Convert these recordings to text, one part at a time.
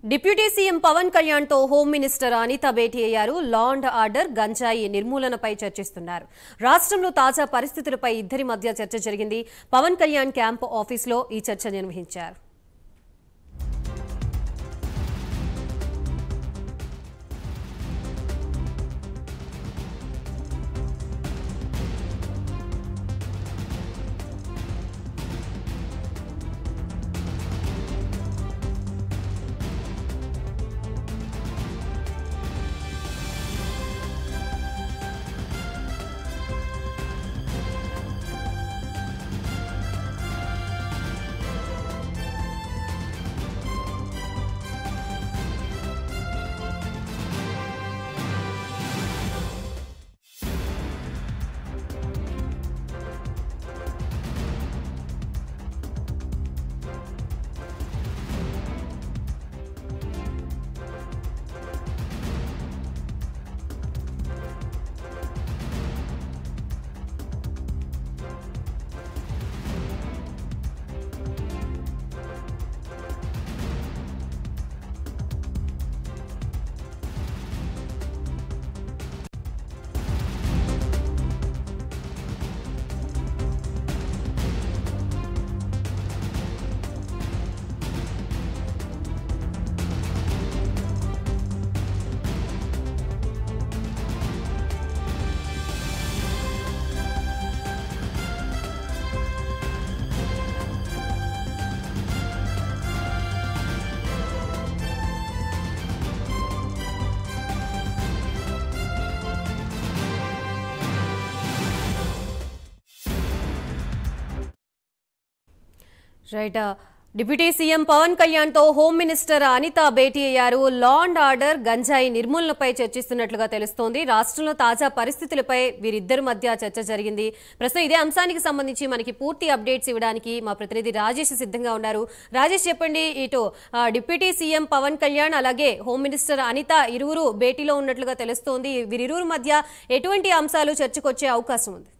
deputy CM Pawan Kalyan తో home minister Anitha భేటీ అయ్యారు లా అండ్ ఆర్డర్ గంజాయి నిర్మూలనపై చర్చిస్తున్నారు రాష్ట్రంలో తాజా పరిస్థితులపై ఇద్దరి మధ్య చర్చ జరిగింది పవన్ కళ్యాణ్ క్యాంప్ ఆఫీసులో ఈ చర్చ నిర్వహించారు right deputy CM Pawan Kalyan తో హోమ్ మినిస్టర్ అనిత భేటీ అయ్యారు లా అండ్ ఆర్డర్ గంజాయి నిర్మూలనపై చర్చిస్తున్నట్లుగా తెలుస్తోంది రాష్ట్రంలో తాజా పరిస్థితులపై వీరిద్దరి మధ్య చర్చ జరిగింది ప్రస్తుతం ఇదే అంశానికి సంబంధించి మనకి పూర్తి అప్డేట్స్ ఇవ్వడానికి మా ప్రతినిధి రాజేష్ సిద్ధంగా ఉన్నారు రాజేష్ చెప్పండి ఇటు ఆ, డిప్యూటీ సీఎం పవన్ కళ్యాణ్ అలాగే హోమ్ మినిస్టర్ అనిత ఇరువురు భేటీలో ఉన్నట్లుగా తెలుస్తోంది వీరిరువురు మధ్య ఎటువంటి అంశాలు చర్చకొచ్చే అవకాశం ఉంది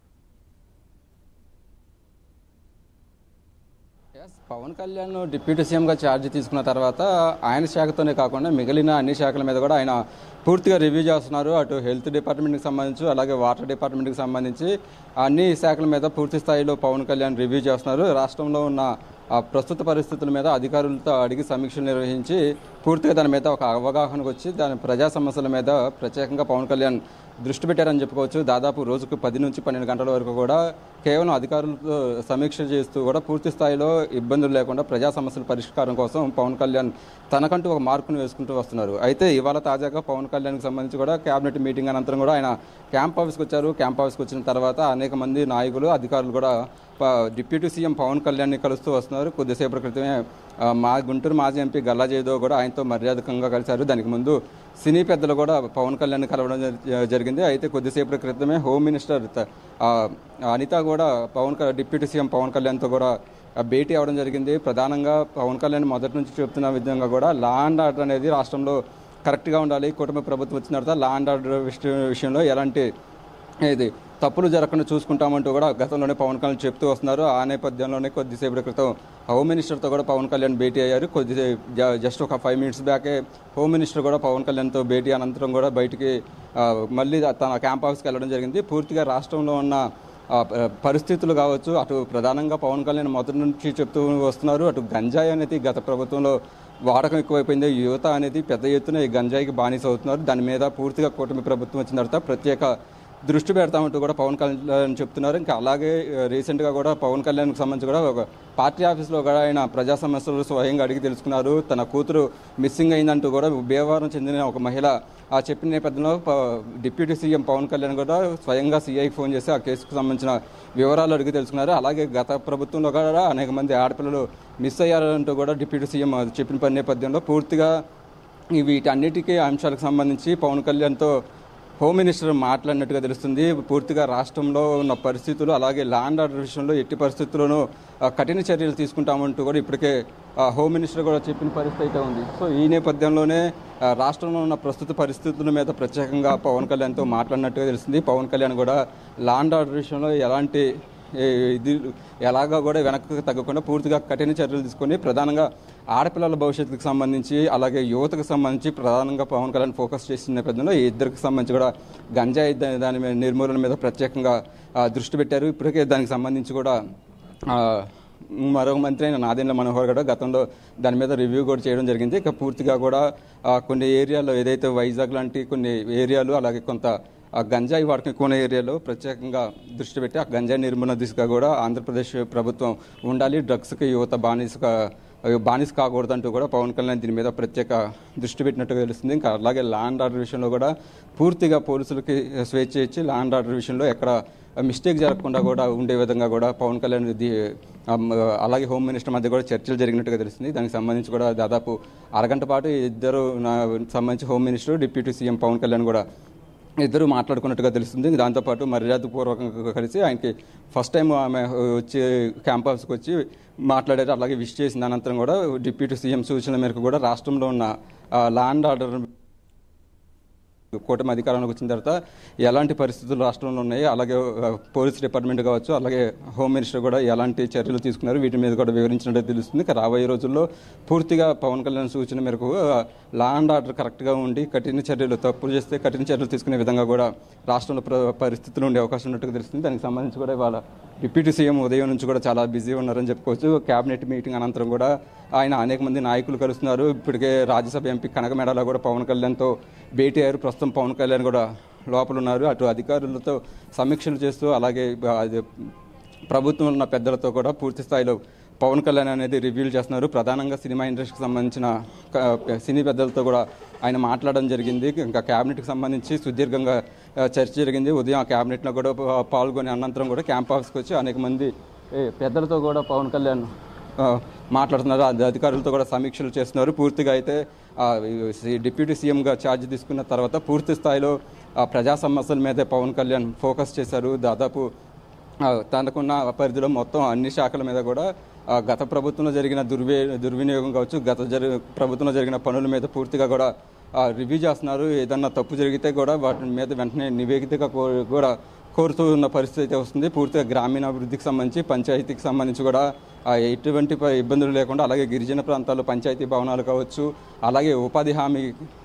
ఎస్, పవన్ కళ్యాణ్ డిప్యూటీ సీఎంగా ఛార్జ్ తీసుకున్న తర్వాత ఆయన శాఖతోనే కాకుండా మిగిలిన అన్ని శాఖల మీద కూడా ఆయన పూర్తిగా రివ్యూ చేస్తున్నారు అటు హెల్త్ డిపార్ట్మెంట్కి సంబంధించి అలాగే వాటర్ డిపార్ట్మెంట్కి సంబంధించి అన్ని శాఖల మీద పూర్తి స్థాయిలో పవన్ కళ్యాణ్ రివ్యూ చేస్తున్నారు రాష్ట్రంలో ఉన్న ఆ ప్రస్తుత పరిస్థితుల మీద అధికారులతో అడిగి సమీక్షలు నిర్వహించి పూర్తిగా దాని మీద ఒక అవగాహనకు వచ్చి దాని ప్రజా సమస్యల మీద ప్రత్యేకంగా పవన్ కళ్యాణ్ దృష్టి పెట్టారని చెప్పుకోవచ్చు దాదాపు రోజుకు పది నుంచి పన్నెండు గంటల వరకు కూడా కేవలం అధికారులతో సమీక్ష చేస్తూ కూడా పూర్తి స్థాయిలో ఇబ్బందులు లేకుండా ప్రజా సమస్యల పరిష్కారం కోసం పవన్ కళ్యాణ్ తనకంటూ ఒక మార్కును వేసుకుంటూ వస్తున్నారు అయితే ఇవాళ తాజాగా పవన్ కళ్యాణ్కి సంబంధించి కూడా కేబినెట్ మీటింగ్ అనంతరం కూడా ఆయన క్యాంప్ ఆఫీస్కి వచ్చారు క్యాంప్ ఆఫీస్కి వచ్చిన తర్వాత అనేక మంది నాయకులు అధికారులు కూడా ప- డిప్యూటీ సీఎం పవన్ కళ్యాణ్ని కలుస్తూ వస్తున్నారు కొద్దిసేపటి క్రితమే ఆ, మా గుంటూరు మాజీ ఎంపీ గల్లా జయదేవ్ కూడా ఆయనతో మర్యాదకంగా కలిశారు దానికి ముందు సినీ పెద్దలు కూడా పవన్ కళ్యాణ్ కలవడం జరి- జరిగింది అయితే కొద్దిసేపటి క్రితమే హోమ్ మినిస్టర్ త- ఆ, అనిత కూడా పవన్ క- డిప్యూటీ సీఎం పవన్ కళ్యాణ్తో కూడా ఆ, భేటీ అవ్వడం జరిగింది ప్రధానంగా పవన్ కళ్యాణ్ మొదటి నుంచి చెప్తున్న విధంగా కూడా లా అండ్ ఆర్డర్ అనేది రాష్ట్రంలో కరెక్ట్గా ఉండాలి కుటుంబ ప్రభుత్వం వచ్చిన తర్వాత లా అండ్ ఆర్డర్ విష- విషయంలో ఎలాంటి ఇది తప్పులు జరగకుండా చూసుకుంటామంటూ కూడా గతంలోనే పవన్ కళ్యాణ్ చెప్తూ వస్తున్నారు ఆ నేపథ్యంలోనే కొద్దిసేపటి క్రితం హోమ్ మినిస్టర్తో కూడా పవన్ కళ్యాణ్ భేటీ అయ్యారు కొద్ది జ- జస్ట్ ఒక ఫైవ్ మినిట్స్ బ్యాకే హోమ్ మినిస్టర్ కూడా పవన్ కళ్యాణ్తో భేటీ అనంతరం కూడా బయటికి ఆ, మళ్ళీ తన క్యాంప్ ఆఫీస్కి వెళ్ళడం జరిగింది పూర్తిగా రాష్ట్రంలో ఉన్న ఆ, ప- పరిస్థితులు కావచ్చు అటు ప్రధానంగా పవన్ కళ్యాణ్ మొదటి నుంచి చెప్తూ వస్తున్నారు అటు గంజాయి అనేది గత ప్రభుత్వంలో వాడకం ఎక్కువైపోయింది యువత అనేది పెద్ద ఎత్తున ఈ గంజాయికి బానిస అవుతున్నారు దాని మీద పూర్తిగా కూటమి ప్రభుత్వం వచ్చిన తర్వాత ప్రత్యేక దృష్టి పెడతామంటూ కూడా పవన్ కళ్యాణ్ చెప్తున్నారు ఇంకా అలాగే ఆ, రీసెంట్గా కూడా పవన్ కళ్యాణ్కి సంబంధించి కూడా ఒక పార్టీ ఆఫీస్లో కూడా ఆయన ప్రజా సమస్యలు స్వయంగా అడిగి తెలుసుకున్నారు తన కూతురు మిస్సింగ్ అయిందంటూ కూడా భీమవరం చెందిన ఒక మహిళ ఆ చెప్పిన నేపథ్యంలో ప- డిప్యూటీ సీఎం పవన్ కళ్యాణ్ కూడా స్వయంగా సీఐకి ఫోన్ చేసి ఆ కేసుకు సంబంధించిన వివరాలు అడిగి తెలుసుకున్నారు అలాగే గత ప్రభుత్వంలో కూడా అనేక మంది ఆడపిల్లలు మిస్ అయ్యారంటూ కూడా డిప్యూటీ సీఎం చెప్పిన పని నేపథ్యంలో పూర్తిగా ఈ వీటన్నిటికీ అంశాలకు సంబంధించి పవన్ కళ్యాణ్తో హోమ్ మినిస్టర్ మాట్లాడినట్టుగా తెలుస్తుంది పూర్తిగా రాష్ట్రంలో ఉన్న పరిస్థితులు అలాగే ల్యాండ్ ఆర్డర్ విషయంలో ఎట్టి పరిస్థితుల్లోనూ ఆ, కఠిన చర్యలు తీసుకుంటామంటూ కూడా ఇప్పటికే ఆ, హోమ్ మినిస్టర్ కూడా చెప్పిన పరిస్థితి అయితే ఉంది సో ఈ నేపథ్యంలోనే ఆ, రాష్ట్రంలో ఉన్న ప్రస్తుత పరిస్థితుల మీద ప్రత్యేకంగా పవన్ కళ్యాణ్తో మాట్లాడినట్టుగా తెలుస్తుంది పవన్ కళ్యాణ్ కూడా ల్యాండ్ ఆర్డర్ విషయంలో ఎలాంటి ఏ, ఇది ఎలాగా కూడా వెనక్కి తగ్గకుండా పూర్తిగా కఠిన చర్యలు తీసుకొని ప్రధానంగా ఆడపిల్లల భవిష్యత్తుకు సంబంధించి అలాగే యువతకు సంబంధించి ప్రధానంగా పవన్ కళ్యాణ్ ఫోకస్ చేసిన నేపథ్యంలో ఈ ఇద్దరికి సంబంధించి కూడా గంజాయి దా- దాని మీద నిర్మూలన మీద ప్రత్యేకంగా ఆ, దృష్టి పెట్టారు ఇప్పటికే దానికి సంబంధించి కూడా ఆ, మరొక మంత్రి అయిన నాదెండ్ల మనోహర్ కూడా గతంలో దాని మీద రివ్యూ కూడా చేయడం జరిగింది ఇక పూర్తిగా కూడా ఆ, కొన్ని ఏరియాలో ఏదైతే వైజాగ్ లాంటి కొన్ని ఏరియాలు అలాగే కొంత ఆ గంజాయి వాడకం ఎక్కువ ఉన్న ఏరియాలో ప్రత్యేకంగా దృష్టి పెట్టి ఆ గంజాయి నిర్మూలన దిశగా కూడా ఆంధ్రప్రదేశ్ ప్రభుత్వం ఉండాలి డ్రగ్స్కి యువత బానిసగా బానిస కాకూడదంటూ కూడా పవన్ కళ్యాణ్ దీని మీద ప్రత్యేక దృష్టి పెట్టినట్టుగా తెలుస్తుంది ఇంకా అలాగే ల్యాండ్ ఆర్డర్ విషయంలో కూడా పూర్తిగా పోలీసులకి స్వేచ్ఛ ఇచ్చి ల్యాండ్ ఆర్డర్ విషయంలో ఎక్కడ మిస్టేక్ జరగకుండా కూడా ఉండే విధంగా కూడా పవన్ కళ్యాణ్ ది- అమ్, అలాగే హోమ్ మినిస్టర్ మధ్య కూడా చర్చలు జరిగినట్టుగా తెలుస్తుంది దానికి సంబంధించి కూడా దాదాపు అరగంట పాటు ఇద్దరు నా సంబంధించి home minister deputy CM Pawan Kalyan కూడా ఇద్దరు మాట్లాడుకున్నట్టుగా తెలుస్తుంది దాంతోపాటు మర్యాదపూర్వకంగా కలిసి ఆయనకి ఫస్ట్ టైం ఆమె వచ్చి క్యాంపస్కి వచ్చి మాట్లాడారు అలాగే విష్ చేసిన అనంతరం కూడా డిప్యూటీ సీఎం సూచనల మేరకు కూడా రాష్ట్రంలో ఉన్న ల్యాండ్ ఆర్డర్ కూటమి అధికారంలోకి వచ్చిన తర్వాత ఎలాంటి పరిస్థితులు రాష్ట్రంలో ఉన్నాయి అలాగే ఆ, పోలీస్ డిపార్ట్మెంట్ కావచ్చు అలాగే హోమ్ మినిస్టర్ కూడా ఎలాంటి చర్యలు తీసుకున్నారు వీటి మీద కూడా వివరించినట్టు తెలుస్తుంది ఇక రాబోయే రోజుల్లో పూర్తిగా పవన్ కళ్యాణ్ సూచన మేరకు ఆ, లా అండ్ ఆర్డర్ కరెక్ట్గా ఉండి కఠిన చర్యలు తప్పులు చేస్తే కఠిన చర్యలు తీసుకునే విధంగా కూడా రాష్ట్రంలో ప్ర- పరిస్థితులు ఉండే అవకాశం ఉన్నట్టుగా తెలుస్తుంది దానికి సంబంధించి కూడా ఇవాళ డిప్యూటీ సీఎం ఉదయం నుంచి కూడా చాలా బిజీ ఉన్నారని చెప్పుకోవచ్చు కేబినెట్ మీటింగ్ అనంతరం కూడా ఆయన అనేక మంది నాయకులు కలుస్తున్నారు ఇప్పటికే రాజ్యసభ ఎంపీ కనకమేడలో కూడా పవన్ కళ్యాణ్తో భేటీ అయ్యారు ప్రస్తుతం పవన్ కళ్యాణ్ కూడా లోపల ఉన్నారు అటు అధికారులతో సమీక్షలు చేస్తూ అలాగే బ- అది ప్రభుత్వం ఉన్న పెద్దలతో కూడా పూర్తి స్థాయిలో పవన్ కళ్యాణ్ అనేది రివ్యూలు చేస్తున్నారు ప్రధానంగా సినిమా ఇండస్ట్రీకి సంబంధించిన క- సినీ పెద్దలతో కూడా ఆయన మాట్లాడడం జరిగింది ఇంకా క్యాబినెట్కి సంబంధించి సుదీర్ఘంగా ఆ, చర్చ జరిగింది ఉదయం ఆ క్యాబినెట్లో కూడా పా- పాల్గొని అనంతరం కూడా క్యాంప్ ఆఫీస్కి వచ్చి అనేక మంది ఏ, పెద్దలతో కూడా పవన్ కళ్యాణ్ ఆ, మాట్లాడుతున్నారు అధి- అధికారులతో కూడా సమీక్షలు చేస్తున్నారు పూర్తిగా అయితే ఆ, ఈ సి- డిప్యూటీ సీఎంగా ఛార్జ్ తీసుకున్న తర్వాత పూర్తి స్థాయిలో ఆ, ప్రజా సమస్యల మీదే పవన్ కళ్యాణ్ ఫోకస్ చేశారు దాదాపు ఆ, తనకున్న పరిధిలో మొత్తం అన్ని శాఖల మీద కూడా ఆ, గత ప్రభుత్వంలో జరిగిన దుర్వే దుర్వినియోగం కావచ్చు గత జరి ప్రభుత్వంలో జరిగిన పనుల మీద పూర్తిగా కూడా ఆ, రివ్యూ చేస్తున్నారు ఏదన్నా తప్పు జరిగితే కూడా వాటి మీద వెంటనే నివేదికగా కో- కూడా కోరుతూ ఉన్న పరిస్థితి అయితే వస్తుంది పూర్తిగా గ్రామీణాభివృద్ధికి సంబంధించి పంచాయతీకి సంబంధించి కూడా ఆ, ఎటువంటి ప- ఇబ్బందులు లేకుండా అలాగే గిరిజన ప్రాంతాల్లో పంచాయతీ భవనాలు కావచ్చు అలాగే ఉపాధి హామీ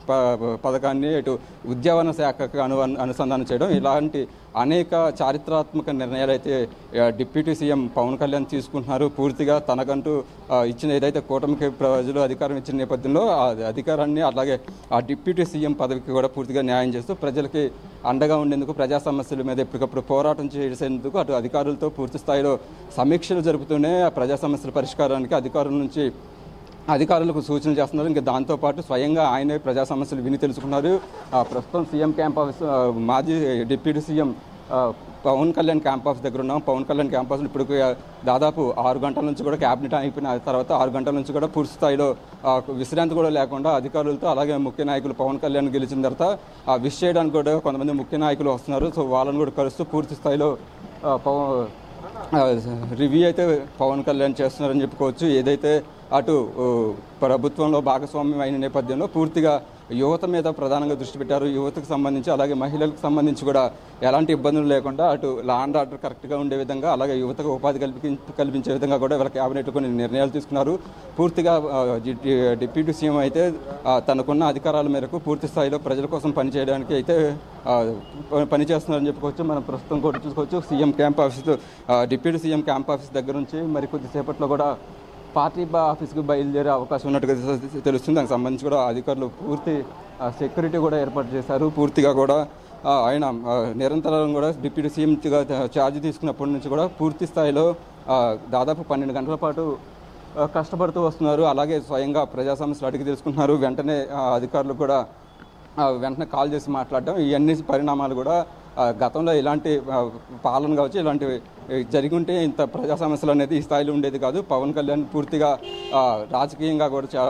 ప- పథకాన్ని ఇటు ఉద్యావన శాఖకు అను అనుసంధానం చేయడం ఇలాంటి అనేక చారిత్రాత్మక నిర్ణయాలు అయితే ఆ, డిప్యూటీ సీఎం పవన్ కళ్యాణ్ తీసుకుంటున్నారు పూర్తిగా తనకంటూ ఆ, ఇచ్చిన ఏదైతే కూటమికి ప్రజలు అధికారం ఇచ్చిన నేపథ్యంలో ఆ అధికారాన్ని అలాగే ఆ డిప్యూటీ సీఎం పదవికి కూడా పూర్తిగా న్యాయం చేస్తూ ప్రజలకి అండగా ఉండేందుకు ప్రజా సమస్యల మీద ఎప్పటికప్పుడు పోరాటం చేసేందుకు అటు అధికారులతో పూర్తి స్థాయిలో సమీక్షలు జరుపుతూనే ఆ ప్రజా సమస్యల పరిష్కారానికి అధికారుల నుంచి అధికారులకు సూచనలు చేస్తున్నారు ఇంకా దాంతోపాటు స్వయంగా ఆయనే ప్రజా సమస్యలు విని తెలుసుకున్నారు ఆ, ప్రస్తుతం సీఎం క్యాంప్ ఆఫీస్ ఆ, మాజీ డిప్యూటీ సీఎం ఆ, పవన్ కళ్యాణ్ క్యాంప్ ఆఫీస్ దగ్గర ఉన్నాం పవన్ కళ్యాణ్ క్యాంప్ ఆఫీస్ ఇప్పుడు దాదాపు ఆరు గంటల నుంచి కూడా క్యాబినెట్ అయిపోయిన తర్వాత ఆరు గంటల నుంచి కూడా పూర్తి స్థాయిలో ఆ, విశ్రాంతి కూడా లేకుండా అధికారులతో అలాగే ముఖ్య నాయకులు పవన్ కళ్యాణ్ గెలిచిన తర్వాత ఆ విష్ చేయడానికి కూడా కొంతమంది ముఖ్య నాయకులు వస్తున్నారు సో వాళ్ళని కూడా కలుస్తూ పూర్తి స్థాయిలో ఆ, పవన్ ఆ, రివ్యూ అయితే పవన్ కళ్యాణ్ చేస్తున్నారని చెప్పుకోవచ్చు ఏదైతే అటు ఓ, ప్రభుత్వంలో భాగస్వామ్యం అయిన నేపథ్యంలో పూర్తిగా యువత మీద ప్రధానంగా దృష్టి పెట్టారు యువతకు సంబంధించి అలాగే మహిళలకు సంబంధించి కూడా ఎలాంటి ఇబ్బందులు లేకుండా అటు లా అండ్ ఆర్డర్ కరెక్ట్గా ఉండే విధంగా అలాగే యువతకు ఉపాధి కల్పి కల్పించే విధంగా కూడా వీళ్ళ క్యాబినెట్ కొన్ని నిర్ణయాలు తీసుకున్నారు పూర్తిగా ఆ, జి- డిప్యూటీ సీఎం అయితే ఆ, తనకున్న అధికారాల మేరకు పూర్తి స్థాయిలో ప్రజల కోసం పనిచేయడానికి అయితే ఆ, ప- పనిచేస్తున్నారని చెప్పుకోవచ్చు మనం ప్రస్తుతం కూడా చూసుకోవచ్చు సీఎం క్యాంప్ ఆఫీస్ ఆ, డిప్యూటీ సీఎం క్యాంప్ ఆఫీస్ దగ్గర నుంచి మరి కొద్దిసేపట్లో కూడా పార్టీ బా ఆఫీస్కి బయలుదేరే అవకాశం ఉన్నట్టుగా తె- తెలుస్తుంది దానికి సంబంధించి కూడా అధికారులు పూర్తి ఆ, సెక్యూరిటీ కూడా ఏర్పాటు చేశారు పూర్తిగా కూడా ఆ, ఆయన ఆ, నిరంతరం కూడా డిప్యూటీ సీఎంగా ఛార్జ్ తీసుకున్నప్పటి నుంచి కూడా పూర్తి స్థాయిలో ఆ, దాదాపు పన్నెండు గంటల పాటు ఆ, కష్టపడుతూ వస్తున్నారు అలాగే స్వయంగా ప్రజా సమస్యలు అడిగి తెలుసుకుంటున్నారు వెంటనే ఆ, అధికారులు కూడా ఆ, వెంటనే కాల్ చేసి మాట్లాడటం ఇవన్నీ పరిణామాలు కూడా ఆ, గతంలో ఇలాంటి ఆ, పాలన కావచ్చు ఇలాంటివి ఏ, జరిగి ఉంటే ఇంత ప్రజా సమస్యలు అనేది ఈ స్థాయిలో ఉండేది కాదు పవన్ కళ్యాణ్ పూర్తిగా ఆ, రాజకీయంగా కూడా చా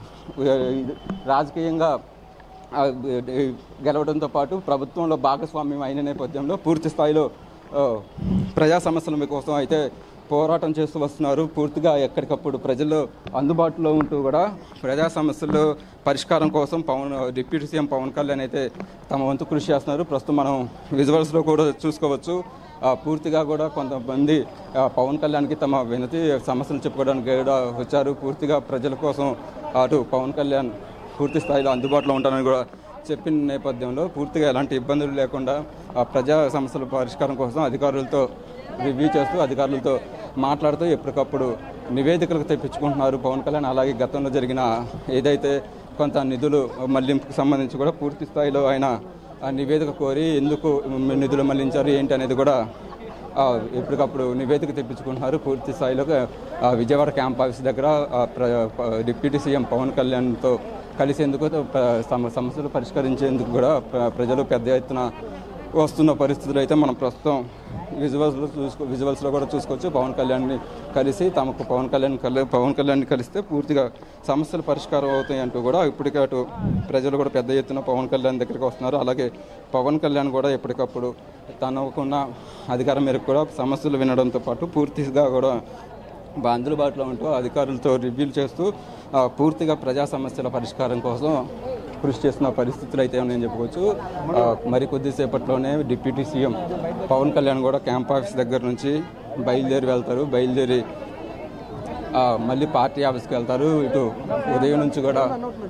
ఇది- రాజకీయంగా ఆ, ఏ, గెలవడంతో పాటు ప్రభుత్వంలో భాగస్వామ్యం అయిన నేపథ్యంలో పూర్తి స్థాయిలో ఆ, ప్రజా సమస్యల కోసం అయితే పోరాటం చేస్తూ వస్తున్నారు పూర్తిగా ఎక్కడికప్పుడు ప్రజలు అందుబాటులో ఉంటూ కూడా ప్రజా సమస్యలు పరిష్కారం కోసం పవన్ డిప్యూటీ సీఎం పవన్ కళ్యాణ్ అయితే తమ వంతు కృషి చేస్తున్నారు ప్రస్తుతం మనం విజువల్స్లో కూడా చూసుకోవచ్చు ఆ, పూర్తిగా కూడా కొంతమంది ఆ, పవన్ కళ్యాణ్కి తమ వినతి సమస్యలు చెప్పుకోవడానికి కూడా వచ్చారు పూర్తిగా ప్రజల కోసం అటు పవన్ కళ్యాణ్ పూర్తి స్థాయిలో అందుబాటులో ఉంటానని కూడా చెప్పిన నేపథ్యంలో పూర్తిగా ఎలాంటి ఇబ్బందులు లేకుండా ఆ ప్రజా సమస్యల పరిష్కారం కోసం అధికారులతో రివ్యూ చేస్తూ అధికారులతో మాట్లాడుతూ ఎప్పటికప్పుడు నివేదికలకు తెప్పించుకుంటున్నారు పవన్ కళ్యాణ్ అలాగే గతంలో జరిగిన ఏదైతే కొంత నిధులు మళ్లింపుకు సంబంధించి కూడా పూర్తి స్థాయిలో ఆయన ఆ నివేదిక కోరి ఎందుకు నిధులు మళ్లించారు ఏంటి అనేది కూడా ఆ, ఎప్పటికప్పుడు నివేదిక తెప్పించుకుంటున్నారు పూర్తి స్థాయిలో ఆ, విజయవాడ క్యాంప్ ఆఫీస్ దగ్గర ఆ, ప్ర- ప- డిప్యూటీ సీఎం పవన్ కళ్యాణ్తో కలిసేందుకు ప- సమ- సమస్యలు పరిష్కరించేందుకు కూడా ప్ర- ప్రజలు పెద్ద ఎత్తున వస్తున్న పరిస్థితులు అయితే మనం ప్రస్తుతం విజువల్స్లో చూసుకో విజువల్స్లో కూడా చూసుకోవచ్చు పవన్ కళ్యాణ్ని కలిసి తమకు పవన్ కళ్యాణ్ కలి పవన్ కళ్యాణ్ని కలిస్తే పూర్తిగా సమస్యలు పరిష్కారం అవుతాయి అంటూ కూడా ఇప్పటికే అటు ప్రజలు కూడా పెద్ద ఎత్తున పవన్ కళ్యాణ్ దగ్గరికి వస్తున్నారు అలాగే పవన్ కళ్యాణ్ కూడా ఎప్పటికప్పుడు తనకున్న అధికారం మేరకు కూడా సమస్యలు వినడంతో పాటు పూర్తిగా కూడా బా- అందుబాటులో ఉంటూ అధికారులతో రివ్యూలు చేస్తూ ఆ, పూర్తిగా ప్రజా సమస్యల పరిష్కారం కోసం కృషి చేస్తున్న పరిస్థితులు అయితే ఉన్నాయని చెప్పుకోవచ్చు ఆ, మరి కొద్దిసేపట్లోనే డిప్యూటీ సీఎం పవన్ కళ్యాణ్ కూడా క్యాంప్ ఆఫీస్ దగ్గర నుంచి బయలుదేరి వెళ్తారు బయలుదేరి ఆ, మళ్ళీ పార్టీ ఆఫీస్కి వెళ్తారు ఇటు ఉదయం నుంచి కూడా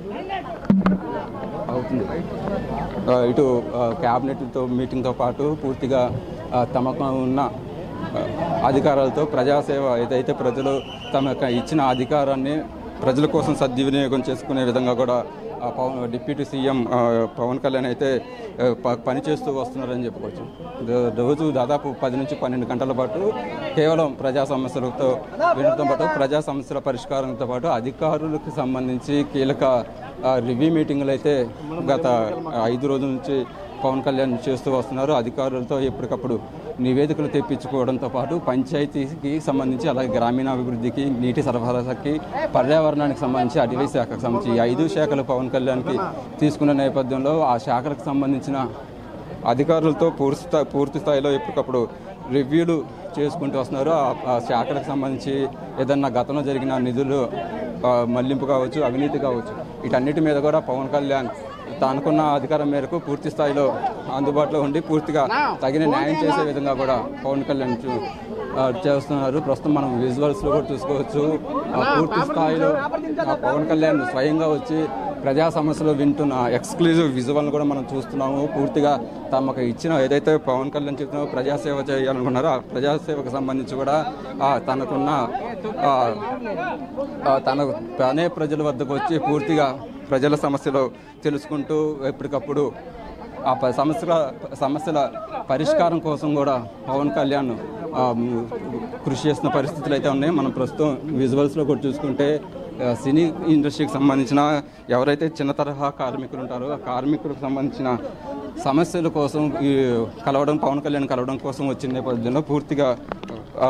అవుతుంది ఆ, ఇటు ఆ, క్యాబినెట్తో మీటింగ్తో పాటు పూర్తిగా ఆ, తమకు ఉన్న ఆ, అధికారాలతో ప్రజాసేవ ఏదైతే ప్రజలు తమ యొక్క ఇచ్చిన అధికారాన్ని ప్రజల కోసం సద్వినియోగం చేసుకునే విధంగా కూడా ఆ, పవన్ డిప్యూటీ సీఎం ఆ, పవన్ కళ్యాణ్ అయితే ఆ, ప- పనిచేస్తూ వస్తున్నారని చెప్పుకోవచ్చు ద- రోజు దాదాపు పది నుంచి పన్నెండు గంటల పాటు కేవలం ప్రజా సమస్యలతో వినడంతో పాటు ప్రజా సమస్యల పరిష్కారంతో పాటు అధికారులకు సంబంధించి కీలక ఆ, రివ్యూ మీటింగులు అయితే గత ఐదు రోజుల నుంచి పవన్ కళ్యాణ్ చేస్తూ వస్తున్నారు అధికారులతో ఎప్పటికప్పుడు నివేదికలు తెప్పించుకోవడంతో పాటు పంచాయతీకి సంబంధించి అలాగే గ్రామీణాభివృద్ధికి నీటి సరఫరాకి పర్యావరణానికి సంబంధించి అటవీ శాఖకు సంబంధించి ఈ ఐదు శాఖలు పవన్ కళ్యాణ్కి తీసుకున్న నేపథ్యంలో ఆ శాఖలకు సంబంధించిన అధికారులతో పూర్తి స్థాయి పూర్తి స్థాయిలో ఎప్పటికప్పుడు రివ్యూలు చేసుకుంటూ వస్తున్నారు ఆ- ఆ శాఖలకు సంబంధించి ఏదన్నా గతంలో జరిగిన నిధులు ఆ, మళ్లింపు కావచ్చు అవినీతి కావచ్చు వీటన్నిటి మీద కూడా పవన్ కళ్యాణ్ తనకున్న అధికారం మేరకు పూర్తి స్థాయిలో అందుబాటులో ఉండి పూర్తిగా తగిన న్యాయం చేసే విధంగా కూడా పవన్ కళ్యాణ్ చూ- ఆ, చేస్తున్నారు ప్రస్తుతం మనం విజువల్స్ లో కూడా చూసుకోవచ్చు ఆ, పూర్తి స్థాయిలో ఆ, పవన్ కళ్యాణ్ స్వయంగా వచ్చి ప్రజా సమస్యలు వింటున్న ఎక్స్క్లూజివ్ విజువల్ కూడా మనం చూస్తున్నాము పూర్తిగా తమకు ఇచ్చిన ఏదైతే పవన్ కళ్యాణ్ చెప్తున్నారో ప్రజాసేవ చేయాలనుకున్నారో ఆ ప్రజాసేవకు సంబంధించి కూడా ఆ, తనకున్న ఆ, ఆ, తన తనే ప్రజల వద్దకు వచ్చి పూర్తిగా ప్రజల సమస్యలు తెలుసుకుంటూ ఎప్పటికప్పుడు ఆ ప- సమస్యల సమస్యల పరిష్కారం కోసం కూడా పవన్ కళ్యాణ్ ఆ, మ్, కృషి చేస్తున్న పరిస్థితులు అయితే ఉన్నాయి మనం ప్రస్తుతం విజువల్స్లో కూడా చూసుకుంటే ఆ, సినీ ఇండస్ట్రీకి సంబంధించిన ఎవరైతే చిన్న తరహా కార్మికులు ఉంటారో ఆ కార్మికులకు సంబంధించిన సమస్యల కోసం ఈ కలవడం పవన్ కళ్యాణ్ కలవడం కోసం వచ్చిన నేపథ్యంలో పూర్తిగా ఆ,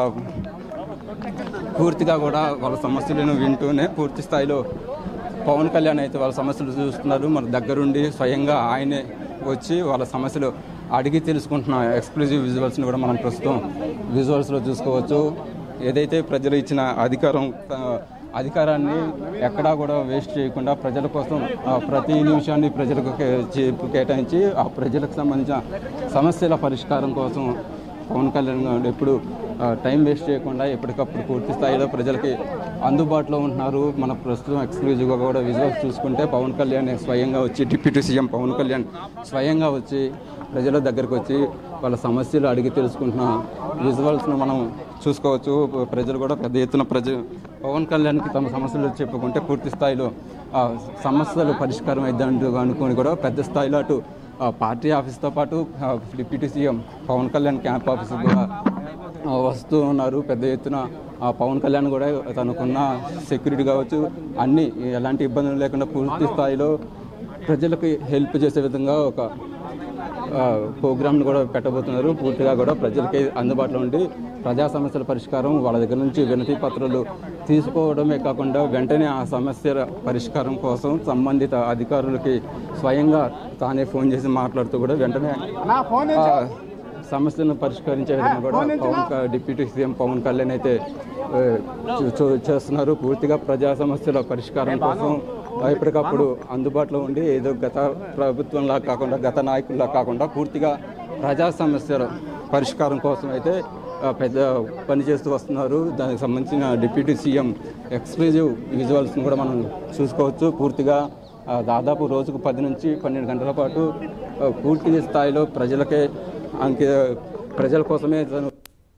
పూర్తిగా కూడా వాళ్ళ సమస్యలను వింటూనే పూర్తి స్థాయిలో పవన్ కళ్యాణ్ అయితే వాళ్ళ సమస్యలు చూస్తున్నారు మన దగ్గరుండి స్వయంగా ఆయనే వచ్చి వాళ్ళ సమస్యలు అడిగి తెలుసుకుంటున్న ఎక్స్క్లూజివ్ విజువల్స్ని కూడా మనం ప్రస్తుతం విజువల్స్లో చూసుకోవచ్చు ఏదైతే ప్రజలు ఇచ్చిన అధికారం ఆ, అధికారాన్ని ఎక్కడా కూడా వేస్ట్ చేయకుండా ప్రజల కోసం ఆ, ప్రతి నిమిషాన్ని ప్రజలకు కే- చే- కేటాయించి ఆ ప్రజలకు సంబంధించిన సమస్యల పరిష్కారం కోసం పవన్ కళ్యాణ్ గారు ఎప్పుడు ఆ, టైం వేస్ట్ చేయకుండా ఎప్పటికప్పుడు పూర్తి స్థాయిలో ప్రజలకి అందుబాటులో ఉంటున్నారు మన ప్రస్తుతం ఎక్స్క్లూజివ్గా కూడా విజువల్స్ చూసుకుంటే పవన్ కళ్యాణ్ స్వయంగా వచ్చి డిప్యూటీ సీఎం పవన్ కళ్యాణ్ స్వయంగా వచ్చి ప్రజల దగ్గరకు వచ్చి వాళ్ళ సమస్యలు అడిగి తెలుసుకుంటున్న విజువల్స్ను మనం చూసుకోవచ్చు ప్రజలు కూడా పెద్ద ఎత్తున ప్రజ పవన్ కళ్యాణ్కి తమ సమస్యలు చెప్పుకుంటే పూర్తి స్థాయిలో ఆ సమస్యలు పరిష్కారం అయిద్దంటూ అనుకుని కూడా పెద్ద స్థాయిలో అటు ఆ, పార్టీ ఆఫీస్తో పాటు ఆ, deputy CM Pawan Kalyan camp office కూడా ఆ, వస్తూ ఉన్నారు పెద్ద ఎత్తున ఆ, పవన్ కళ్యాణ్ కూడా తనకున్న సెక్యూరిటీ కావచ్చు అన్ని ఎలాంటి ఇబ్బందులు లేకుండా పూర్తి స్థాయిలో ప్రజలకు హెల్ప్ చేసే విధంగా ఒక ఆ, ప్రోగ్రామ్ను కూడా పెట్టబోతున్నారు పూర్తిగా కూడా ప్రజలకి అందుబాటులో ఉండి ప్రజా సమస్యల పరిష్కారం వాళ్ళ దగ్గర నుంచి వినతి పత్రాలు తీసుకోవడమే కాకుండా వెంటనే ఆ సమస్యల పరిష్కారం కోసం సంబంధిత అధికారులకి స్వయంగా తానే ఫోన్ చేసి మాట్లాడుతూ కూడా వెంటనే ఆ, సమస్యలను పరిష్కరించే విధంగా కూడా పవన్ క- డిప్యూటీ సీఎం పవన్ కళ్యాణ్ అయితే ఆ, చూ- చూ- చేస్తున్నారు పూర్తిగా ప్రజా సమస్యల పరిష్కారం కోసం ఆ, ఎప్పటికప్పుడు అందుబాటులో ఉండి ఏదో గత ప్రభుత్వంలా కాకుండా గత నాయకుల్లా కాకుండా పూర్తిగా ప్రజా సమస్యల పరిష్కారం కోసం అయితే ఆ, పెద్ద పని చేస్తూ వస్తున్నారు దానికి సంబంధించిన డిప్యూటీ సీఎం ఎక్స్క్లూజివ్ విజువల్స్ని కూడా మనం చూసుకోవచ్చు పూర్తిగా ఆ, దాదాపు రోజుకు పది నుంచి పన్నెండు గంటల పాటు ఆ, పూర్తి స్థాయిలో ప్రజలకే అంకే ప్రజల కోసమే తను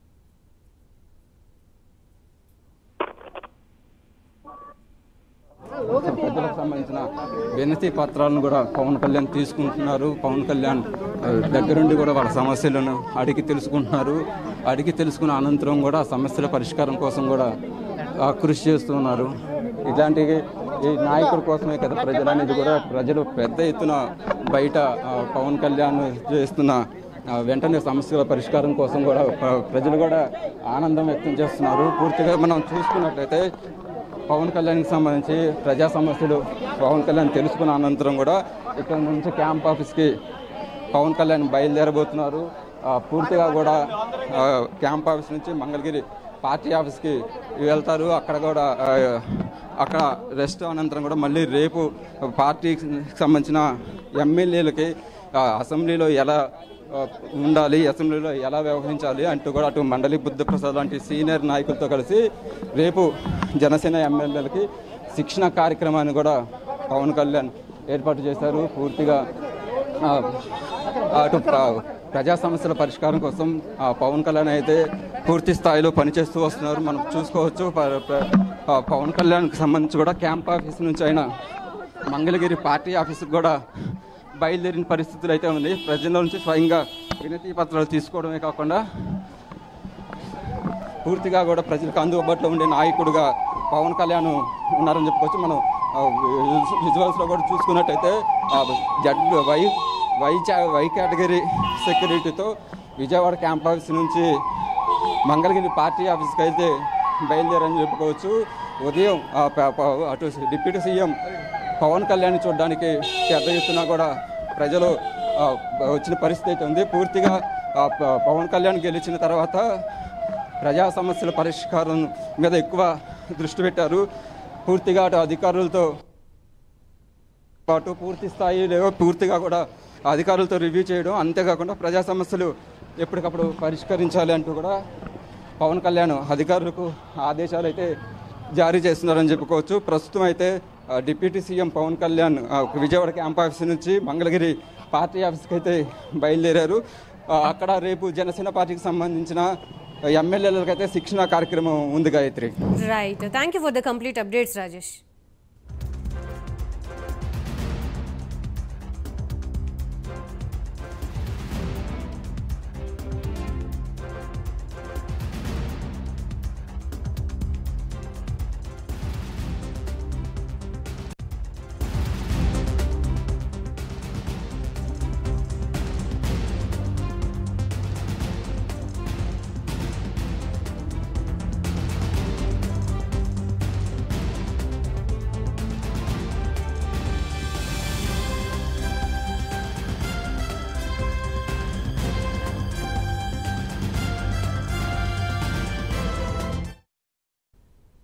ప్రజలకు సంబంధించిన వినతి పత్రాలను కూడా పవన్ కళ్యాణ్ తీసుకుంటున్నారు పవన్ కళ్యాణ్ ఆ, దగ్గరుండి కూడా వాళ్ళ సమస్యలను అడిగి తెలుసుకుంటున్నారు అడిగి తెలుసుకున్న అనంతరం కూడా ఆ సమస్యల పరిష్కారం కోసం కూడా ఆ, కృషి చేస్తున్నారు ఇలాంటి ఈ నాయకుల కోసమే కదా ప్రజలు అనేది కూడా ప్రజలు పెద్ద ఎత్తున బయట ఆ, పవన్ కళ్యాణ్ చేస్తున్న ఆ, వెంటనే సమస్యల పరిష్కారం కోసం కూడా ప్ర- ప్రజలు కూడా ఆనందం వ్యక్తం చేస్తున్నారు పూర్తిగా మనం చూసుకున్నట్లయితే పవన్ కళ్యాణ్కి సంబంధించి ప్రజా సమస్యలు పవన్ కళ్యాణ్ తెలుసుకున్న అనంతరం కూడా ఇక్కడ నుంచి క్యాంప్ ఆఫీస్కి పవన్ కళ్యాణ్ బయలుదేరబోతున్నారు ఆ, పూర్తిగా కూడా ఆ, క్యాంప్ ఆఫీస్ నుంచి మంగళగిరి పార్టీ ఆఫీస్కి వెళ్తారు అక్కడ కూడా ఆ, అక్కడ రెస్ట్ అనంతరం కూడా మళ్ళీ రేపు పార్టీకి సంబంధించిన ఎమ్మెల్యేలకి ఆ, అసెంబ్లీలో ఎలా ఆ, ఉండాలి అసెంబ్లీలో ఎలా వ్యవహరించాలి అంటూ కూడా అటు మండలి బుద్ధప్రసాద్ లాంటి సీనియర్ నాయకులతో కలిసి రేపు జనసేన ఎమ్మెల్యేలకి శిక్షణ కార్యక్రమాన్ని కూడా పవన్ కళ్యాణ్ ఏర్పాటు చేశారు పూర్తిగా ఆ, అటు ప్ర- ప్రజా సమస్యల పరిష్కారం కోసం ఆ, పవన్ కళ్యాణ్ అయితే పూర్తి స్థాయిలో పనిచేస్తూ వస్తున్నారు మనం చూసుకోవచ్చు ప- ప్ర- ఆ, పవన్ కళ్యాణ్కి సంబంధించి కూడా క్యాంప్ ఆఫీస్ నుంచి ఆయన మంగళగిరి పార్టీ ఆఫీస్కి కూడా బయలుదేరిన పరిస్థితులు అయితే ఉంది ప్రజల నుంచి స్వయంగా వినతి పత్రాలు తీసుకోవడమే కాకుండా పూర్తిగా కూడా ప్రజలకు అందుబాటులో ఉండే నాయకుడుగా పవన్ కళ్యాణ్ ఉన్నారని చెప్పుకోవచ్చు మనం విజువల్స్లో కూడా చూసుకున్నట్టయితే ఆ, జడ్ వై వై చా- వై కేటగిరీ సెక్యూరిటీతో విజయవాడ క్యాంప్ ఆఫీస్ నుంచి మంగళగిరి పార్టీ ఆఫీస్కి అయితే బయలుదేరని చెప్పుకోవచ్చు ఉదయం ఆ, ప- ప- అటు డిప్యూటీ సీఎం పవన్ కళ్యాణ్ చూడడానికి పెద్ద ఎత్తున కూడా ప్రజలు ఆ, వచ్చిన పరిస్థితి అయితే ఉంది పూర్తిగా ఆ, ప- పవన్ కళ్యాణ్ గెలిచిన తర్వాత ప్రజా సమస్యల పరిష్కారం మీద ఎక్కువ దృష్టి పెట్టారు పూర్తిగా అటు అధికారులతో పాటు పూర్తి స్థాయిలో పూర్తిగా కూడా అధికారులతో రివ్యూ చేయడం అంతేకాకుండా ప్రజా సమస్యలు ఎప్పటికప్పుడు పరిష్కరించాలి అంటూ కూడా పవన్ కళ్యాణ్ అధికారులకు ఆదేశాలు అయితే జారీ చేస్తున్నారని చెప్పుకోవచ్చు ప్రస్తుతం అయితే ఆ, డిప్యూటీ సీఎం పవన్ కళ్యాణ్ ఆ, విజయవాడ క్యాంప్ ఆఫీస్ నుంచి మంగళగిరి పార్టీ ఆఫీస్కి అయితే బయలుదేరారు ఆ, అక్కడ రేపు జనసేన పార్టీకి సంబంధించిన ఎమ్మెల్యేలకైతే శిక్షణ కార్యక్రమం ఉంది Gayatri right thank you for the complete updates Rajesh